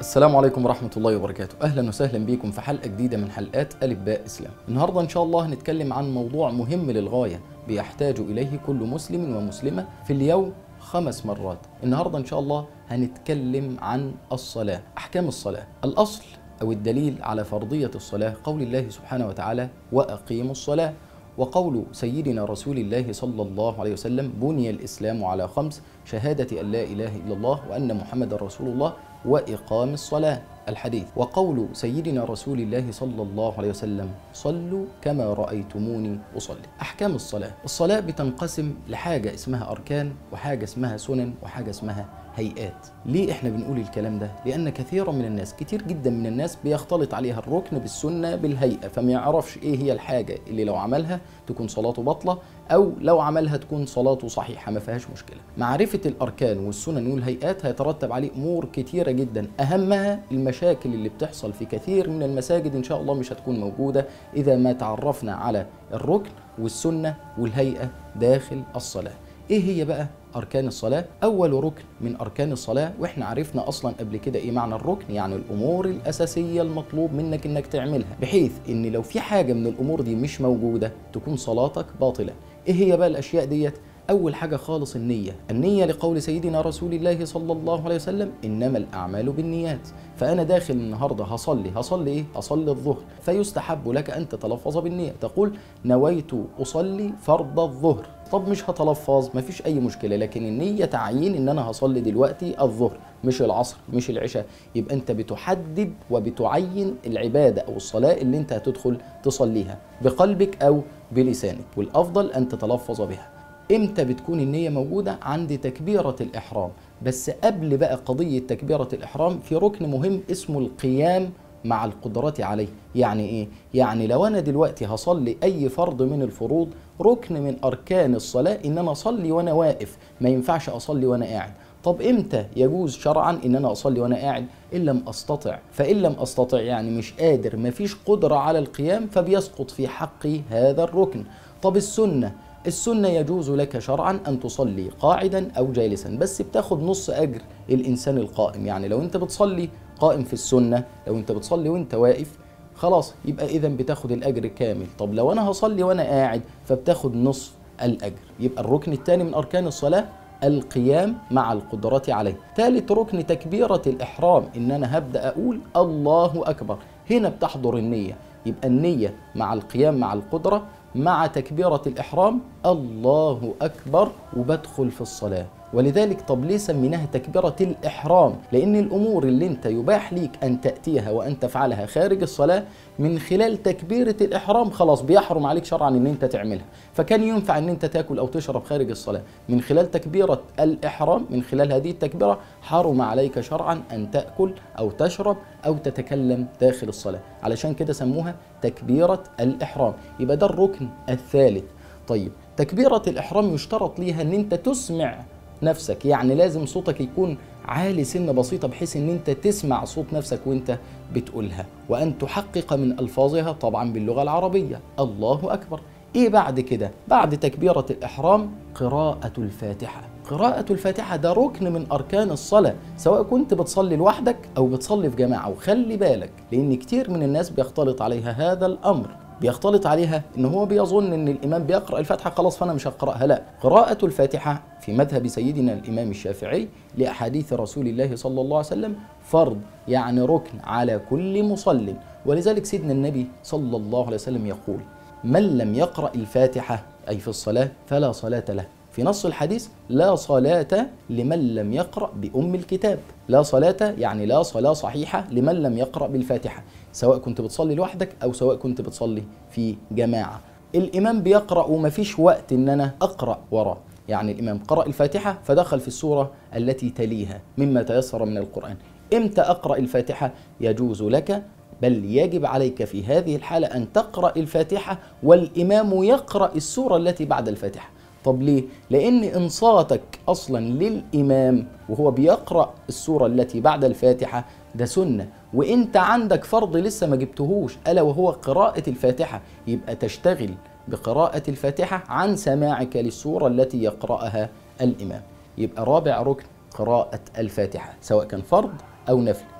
السلام عليكم ورحمة الله وبركاته أهلا وسهلا بكم في حلقة جديدة من حلقات ألف باء إسلام النهاردة إن شاء الله هنتكلم عن موضوع مهم للغاية بيحتاج إليه كل مسلم ومسلمة في اليوم خمس مرات النهاردة إن شاء الله هنتكلم عن الصلاة أحكام الصلاة الأصل أو الدليل على فرضية الصلاة قول الله سبحانه وتعالى وأقيموا الصلاة وقول سيدنا رسول الله صلى الله عليه وسلم بني الإسلام على خمس شهادة أن لا إله إلا الله وأن محمد رسول الله وإقام الصلاة الحديث وقول سيدنا رسول الله صلى الله عليه وسلم صلوا كما رأيتموني أصلي أحكام الصلاة الصلاة بتنقسم لحاجة اسمها أركان وحاجة اسمها سنن وحاجة اسمها هيئات ليه احنا بنقول الكلام ده لان كثيرا من الناس كتير جدا من الناس بيختلط عليها الركن بالسنه بالهيئه فما يعرفش ايه هي الحاجه اللي لو عملها تكون صلاته باطله او لو عملها تكون صلاته صحيحه ما فيهاش مشكله معرفه الاركان والسنن والهيئات هيترتب عليه امور كتيره جدا اهمها المشاكل اللي بتحصل في كثير من المساجد ان شاء الله مش هتكون موجوده اذا ما تعرفنا على الركن والسنه والهيئه داخل الصلاه ايه هي بقى اركان الصلاه اول ركن من اركان الصلاه واحنا عرفنا اصلا قبل كده ايه معنى الركن يعني الامور الاساسيه المطلوب منك انك تعملها بحيث ان لو في حاجه من الامور دي مش موجوده تكون صلاتك باطله ايه هي بقى الاشياء ديت أول حاجة خالص النية النية لقول سيدنا رسول الله صلى الله عليه وسلم إنما الأعمال بالنيات فأنا داخل النهاردة هصلي هصلي إيه؟ هصلي الظهر فيستحب لك أن تتلفظ بالنية تقول نويت أصلي فرض الظهر طب مش هتلفظ مفيش أي مشكلة لكن النية تعيين إن أنا هصلي دلوقتي الظهر مش العصر مش العشاء يبقى أنت بتحدد وبتعين العبادة أو الصلاة اللي أنت هتدخل تصليها بقلبك أو بلسانك والأفضل أن تتلفظ بها امتى بتكون النية موجودة عند تكبيرة الإحرام بس قبل بقى قضية تكبيرة الإحرام في ركن مهم اسمه القيام مع القدرة عليه يعني ايه؟ يعني لو انا دلوقتي هصلي اي فرض من الفروض ركن من اركان الصلاة ان انا اصلي وانا واقف ما ينفعش اصلي وانا قاعد طب امتى يجوز شرعا ان انا اصلي وانا قاعد ان لم استطع فان لم استطع يعني مش قادر مفيش قدرة على القيام فبيسقط في حقي هذا الركن طب السنة السنة يجوز لك شرعا أن تصلي قاعدا أو جالسا بس بتاخد نص أجر الإنسان القائم يعني لو أنت بتصلي قائم في السنة لو أنت بتصلي وأنت واقف خلاص يبقى إذا بتاخد الأجر كامل طب لو أنا هصلي وأنا قاعد فبتاخد نصف الأجر يبقى الركن الثاني من أركان الصلاة القيام مع القدرة عليه ثالث ركن تكبيرة الإحرام إن أنا هبدأ أقول الله أكبر هنا بتحضر النية يبقى النية مع القيام مع القدرة مع تكبيرة الإحرام الله أكبر وبدخل في الصلاة ولذلك طب ليه سميناها تكبيرة الإحرام لأن الأمور اللي أنت يباح ليك أن تأتيها وأن تفعلها خارج الصلاة من خلال تكبيرة الإحرام خلاص بيحرم عليك شرعا أن أنت تعملها فكان ينفع أن أنت تاكل أو تشرب خارج الصلاة من خلال تكبيرة الإحرام من خلال هذه التكبيرة حرم عليك شرعا أن تأكل أو تشرب أو تتكلم داخل الصلاة علشان كده سموها تكبيرة الإحرام يبقى ده الركن الثالث طيب تكبيرة الإحرام يشترط ليها أن أنت تسمع نفسك يعني لازم صوتك يكون عالي سنة بسيطة بحيث ان انت تسمع صوت نفسك وانت بتقولها وان تحقق من الفاظها طبعا باللغة العربية الله اكبر ايه بعد كده بعد تكبيرة الاحرام قراءة الفاتحة قراءة الفاتحة ده ركن من أركان الصلاة سواء كنت بتصلي لوحدك أو بتصلي في جماعة وخلي بالك لأن كتير من الناس بيختلط عليها هذا الأمر بيختلط عليها ان هو بيظن ان الامام بيقرا الفاتحه خلاص فانا مش هقراها لا قراءه الفاتحه في مذهب سيدنا الامام الشافعي لاحاديث رسول الله صلى الله عليه وسلم فرض يعني ركن على كل مصل ولذلك سيدنا النبي صلى الله عليه وسلم يقول من لم يقرا الفاتحه اي في الصلاه فلا صلاه له في نص الحديث لا صلاة لمن لم يقرأ بأم الكتاب لا صلاة يعني لا صلاة صحيحة لمن لم يقرأ بالفاتحة سواء كنت بتصلي لوحدك أو سواء كنت بتصلي في جماعة الإمام بيقرأ ومفيش وقت إن أنا أقرأ وراه يعني الإمام قرأ الفاتحة فدخل في السورة التي تليها مما تيسر من القرآن إمتى أقرأ الفاتحة يجوز لك بل يجب عليك في هذه الحالة أن تقرأ الفاتحة والإمام يقرأ السورة التي بعد الفاتحة طب ليه؟ لأن إنصاتك أصلا للإمام وهو بيقرأ السورة التي بعد الفاتحة ده سنة وإنت عندك فرض لسه ما جبتهوش ألا وهو قراءة الفاتحة يبقى تشتغل بقراءة الفاتحة عن سماعك للسورة التي يقرأها الإمام يبقى رابع ركن قراءة الفاتحة سواء كان فرض أو نفل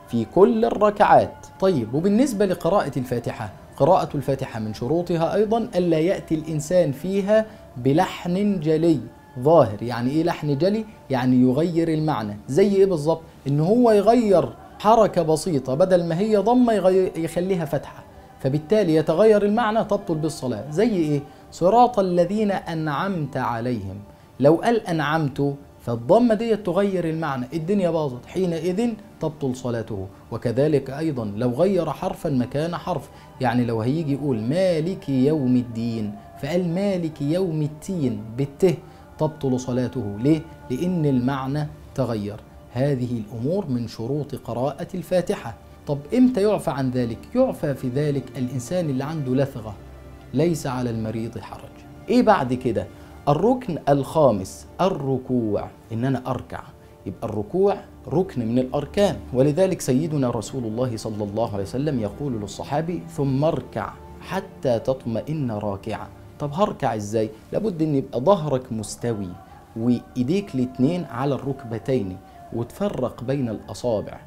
في كل الركعات طيب وبالنسبة لقراءة الفاتحة قراءة الفاتحة من شروطها أيضا ألا يأتي الإنسان فيها بلحن جلي ظاهر يعني إيه لحن جلي؟ يعني يغير المعنى زي إيه بالظبط؟ إن هو يغير حركة بسيطة بدل ما هي ضمة يخليها فتحة فبالتالي يتغير المعنى تبطل بالصلاة زي إيه؟ صراط الذين أنعمت عليهم لو قال أنعمت فالضمة دي تغير المعنى الدنيا باظت حينئذ تبطل صلاته وكذلك أيضا لو غير حرفا مكان حرف يعني لو هيجي يقول مالك يوم الدين فقال مالك يوم التين بالته تبطل صلاته ليه؟ لأن المعنى تغير هذه الأمور من شروط قراءة الفاتحة طب إمتى يعفى عن ذلك؟ يعفى في ذلك الإنسان اللي عنده لثغة ليس على المريض حرج إيه بعد كده؟ الركن الخامس الركوع إن أنا أركع يبقى الركوع ركن من الأركان ولذلك سيدنا رسول الله صلى الله عليه وسلم يقول للصحابي ثم اركع حتى تطمئن راكعا طب هركع ازاي لابد ان يبقى ظهرك مستوي وايديك الاتنين على الركبتين وتفرق بين الاصابع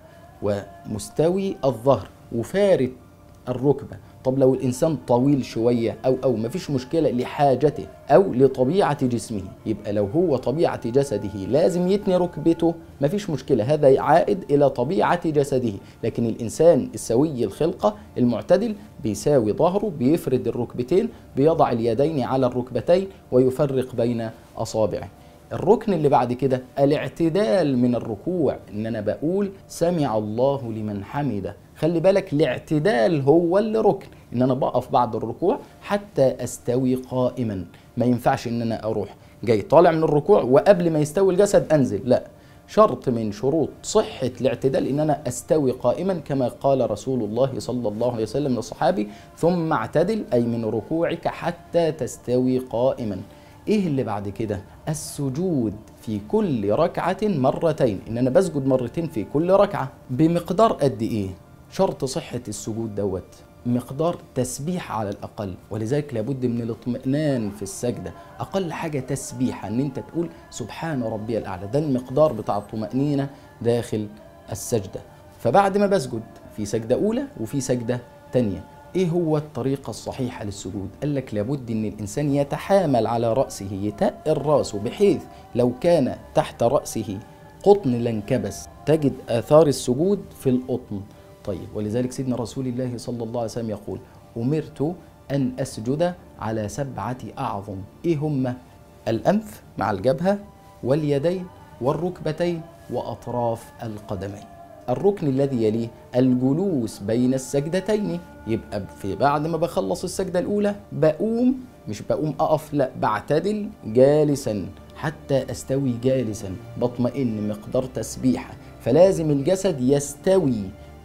ومستوي الظهر وفارد الركبه طب لو الانسان طويل شويه او او مفيش مشكله لحاجته او لطبيعه جسمه يبقى لو هو طبيعه جسده لازم يتني ركبته مفيش مشكله هذا عائد الى طبيعه جسده لكن الانسان السوي الخلقه المعتدل بيساوي ظهره بيفرد الركبتين بيضع اليدين على الركبتين ويفرق بين اصابعه الركن اللي بعد كده الاعتدال من الركوع ان انا بقول سمع الله لمن حمده خلي بالك الاعتدال هو اللي ركن ان انا بقف بعد الركوع حتى استوي قائما ما ينفعش ان انا اروح جاي طالع من الركوع وقبل ما يستوي الجسد انزل لا شرط من شروط صحة الاعتدال إن أنا أستوي قائما كما قال رسول الله صلى الله عليه وسلم للصحابي ثم اعتدل أي من ركوعك حتى تستوي قائما ايه اللي بعد كده السجود في كل ركعة مرتين ان انا بسجد مرتين في كل ركعة بمقدار قد ايه شرط صحة السجود دوت مقدار تسبيح على الأقل ولذلك لابد من الاطمئنان في السجدة أقل حاجة تسبيحة أن أنت تقول سبحان ربي الأعلى ده المقدار بتاع الطمأنينة داخل السجدة فبعد ما بسجد في سجدة أولى وفي سجدة تانية ايه هو الطريقة الصحيحة للسجود؟ قال لك لابد ان الانسان يتحامل على رأسه يتقل راسه بحيث لو كان تحت رأسه قطن لانكبس تجد آثار السجود في القطن طيب ولذلك سيدنا رسول الله صلى الله عليه وسلم يقول أمرت أن أسجد على سبعة أعظم إيه هم الأنف مع الجبهة واليدين والركبتين وأطراف القدمين الركن الذي يليه الجلوس بين السجدتين يبقى في بعد ما بخلص السجدة الأولى بقوم مش بقوم أقف لا بعتدل جالسا حتى أستوي جالسا بطمئن مقدار تسبيحة فلازم الجسد يستوي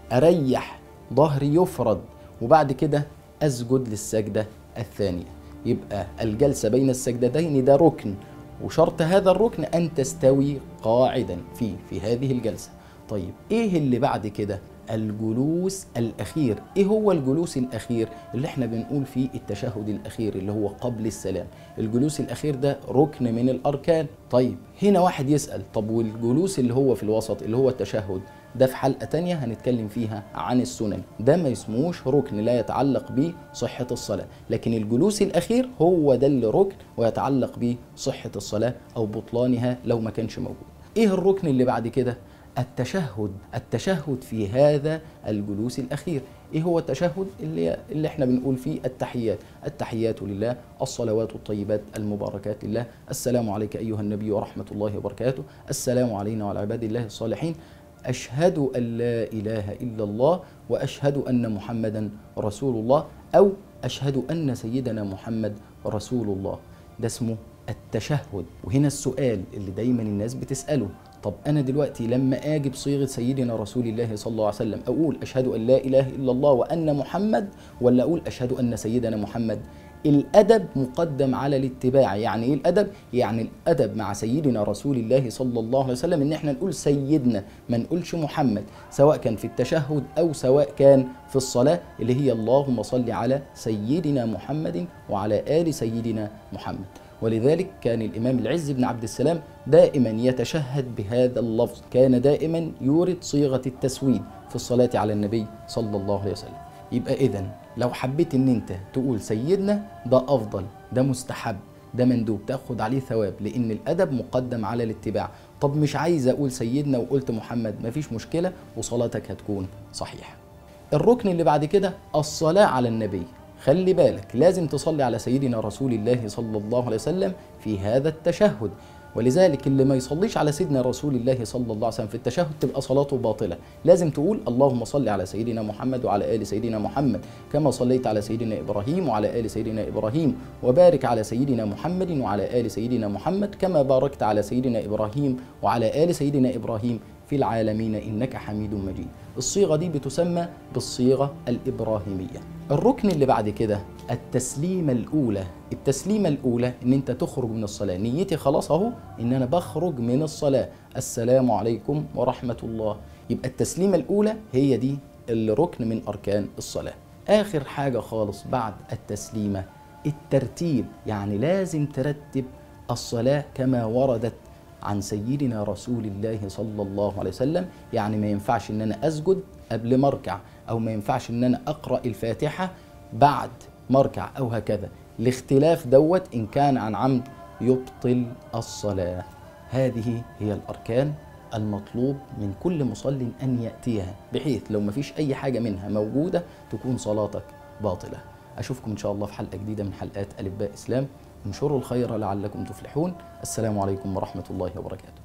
أريح ظهري يفرد وبعد كده أسجد للسجدة الثانية يبقى الجلسة بين السجدتين ده ركن وشرط هذا الركن أن تستوي قاعدا في في هذه الجلسة طيب إيه اللي بعد كده الجلوس الأخير إيه هو الجلوس الأخير اللي احنا بنقول فيه التشهد الأخير اللي هو قبل السلام الجلوس الأخير ده ركن من الأركان طيب هنا واحد يسأل طب والجلوس اللي هو في الوسط اللي هو التشهد ده في حلقة تانية هنتكلم فيها عن السنن ده ما اسموش ركن لا يتعلق به صحة الصلاة لكن الجلوس الأخير هو ده اللي ركن ويتعلق به صحة الصلاة أو بطلانها لو ما كانش موجود إيه الركن اللي بعد كده التشهد التشهد في هذا الجلوس الأخير إيه هو التشهد اللي, اللي احنا بنقول فيه التحيات التحيات لله الصلوات الطيبات المباركات لله السلام عليك أيها النبي ورحمة الله وبركاته السلام علينا وعلى عباد الله الصالحين أشهد أن لا إله إلا الله وأشهد أن محمدا رسول الله أو أشهد أن سيدنا محمد رسول الله ده اسمه التشهد وهنا السؤال اللي دايما الناس بتسأله طب أنا دلوقتي لما أجي بصيغة سيدنا رسول الله صلى الله عليه وسلم أقول أشهد أن لا إله إلا الله وأن محمد ولا أقول أشهد أن سيدنا محمد الادب مقدم على الاتباع يعني ايه الادب يعني الادب مع سيدنا رسول الله صلى الله عليه وسلم ان احنا نقول سيدنا ما نقولش محمد سواء كان في التشهد او سواء كان في الصلاه اللي هي اللهم صل على سيدنا محمد وعلى ال سيدنا محمد ولذلك كان الامام العز بن عبد السلام دائما يتشهد بهذا اللفظ كان دائما يورد صيغه التسويد في الصلاه على النبي صلى الله عليه وسلم يبقى اذا لو حبيت ان انت تقول سيدنا ده افضل ده مستحب ده مندوب تاخد عليه ثواب لان الادب مقدم على الاتباع طب مش عايز اقول سيدنا وقلت محمد مفيش مشكله وصلاتك هتكون صحيحه الركن اللي بعد كده الصلاه على النبي خلي بالك لازم تصلي على سيدنا رسول الله صلى الله عليه وسلم في هذا التشهد ولذلك اللي ما يصليش على سيدنا رسول الله صلى الله عليه وسلم في التشهد تبقى صلاته باطلة لازم تقول اللهم صل على سيدنا محمد وعلى آل سيدنا محمد كما صليت على سيدنا إبراهيم وعلى آل سيدنا إبراهيم وبارك على سيدنا محمد وعلى آل سيدنا محمد كما باركت على سيدنا إبراهيم وعلى آل سيدنا إبراهيم في العالمين إنك حميد مجيد الصيغة دي بتسمى بالصيغة الإبراهيمية الركن اللي بعد كده التسليمة الأولى التسليمة الأولى إن أنت تخرج من الصلاة نيتي خلاص أهو إن أنا بخرج من الصلاة السلام عليكم ورحمة الله يبقى التسليمة الأولى هي دي الركن من أركان الصلاة آخر حاجة خالص بعد التسليمة الترتيب يعني لازم ترتب الصلاة كما وردت عن سيدنا رسول الله صلى الله عليه وسلم يعني ما ينفعش ان انا اسجد قبل ما اركع او ما ينفعش ان انا اقرا الفاتحه بعد ما اركع او هكذا الاختلاف دوت ان كان عن عمد يبطل الصلاه هذه هي الاركان المطلوب من كل مصل ان ياتيها بحيث لو ما فيش اي حاجه منها موجوده تكون صلاتك باطله اشوفكم ان شاء الله في حلقه جديده من حلقات الف باء اسلام انشروا الخير لعلكم تفلحون السلام عليكم ورحمه الله وبركاته